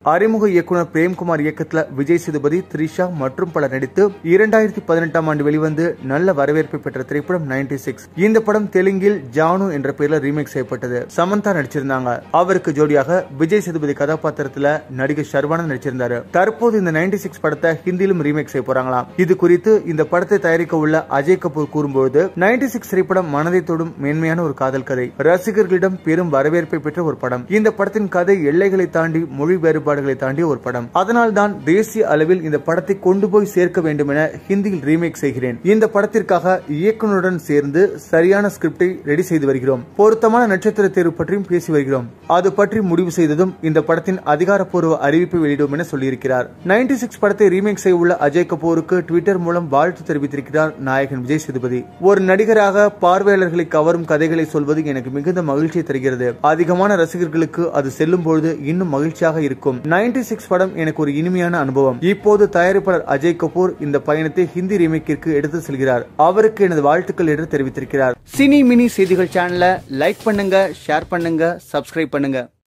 அறிமுக இயக்குனர் பிரேம்குமார் இயக்கத்துல விஜய் சேதுபதி த்ரிஷா மற்றும் பலர் நடித்து இரண்டாயிரத்தி பதினெட்டாம் ஆண்டு வெளிவந்து நல்ல வரவேற்பை பெற்ற திரைப்படம் நைன்டி சிக்ஸ் இந்த படம் தெலுங்கில் ஜானு என்ற பெயர்ல ரீமேக் செய்யப்பட்டது சமந்தா நடிச்சிருந்தாங்க அவருக்கு ஜோடியாக விஜய் சேதுபதி கதாபாத்திரத்துல நடிகர் ஷர்வானந்த் நடிச்சிருந்தாரு தற்போது இந்த நைன்டி சிக்ஸ் படத்தை ஹிந்தியிலும் ரீமேக் செய்ய போறாங்களாம் இது குறித்து இந்த படத்தை தயாரிக்க உள்ள அஜய் கபூர் கூறும்போது நைன்டி சிக்ஸ் திரைப்படம் மனதை தொடும் மேன்மையான ஒரு காதல் கதை ரசிகர்களிடம் பெரும் வரவேற்பை பெற்ற ஒரு படம் இந்த படத்தின் கதை எல்லைகளை தாண்டி மொழி வேறுபாடுகளை தாண்டிய ஒரு படம் அதனால் தான் தேசிய அளவில் இந்த படத்தை கொண்டு போய் சேர்க்க வேண்டும் என ஹிந்தியில் ரீமேக் செய்கிறேன் இந்த படத்திற்காக இயக்குனருடன் சேர்ந்து சரியான ஸ்கிரிப்டை ரெடி செய்து வருகிறோம் பொருத்தமான நட்சத்திர தேர்வு பற்றியும் பேசி வருகிறோம் அது பற்றி முடிவு செய்ததும் இந்த படத்தின் அதிகாரப்பூர்வ அறிவிப்பை வெளியிடும் என சொல்லியிருக்கிறார் நைன்டி சிக்ஸ் படத்தை ரீமேக் செய்ய உள்ள அஜய் கபூருக்கு ட்விட்டர் மூலம் வாழ்த்து தெரிவித்திருக்கிறார் நாயகன் விஜய் சேதுபதி ஒரு நடிகராக பார்வையாளர்களை கவரும் கதைகளை சொல்வது எனக்கு மிகுந்த மகிழ்ச்சியை தருகிறது அதிகமான ரசிகர்களுக்கு அது செல்லும் பொழுது இன்னும் மகிழ்ச்சியாக இருக்கும் நைன்டி சிக்ஸ் படம் எனக்கு ஒரு இனிமையான அனுபவம் இப்போது தயாரிப்பாளர் அஜய் கபூர் இந்த பயணத்தை ஹிந்தி ரீமேக்கிற்கு எடுத்து செல்கிறார் அவருக்கு எனது வாழ்த்துக்கள் என்று தெரிவித்திருக்கிறார் சினி மினி செய்திகள் சேனலை லைக் பண்ணுங்க ஷேர் பண்ணுங்க சப்ஸ்கிரைப் பண்ணுங்க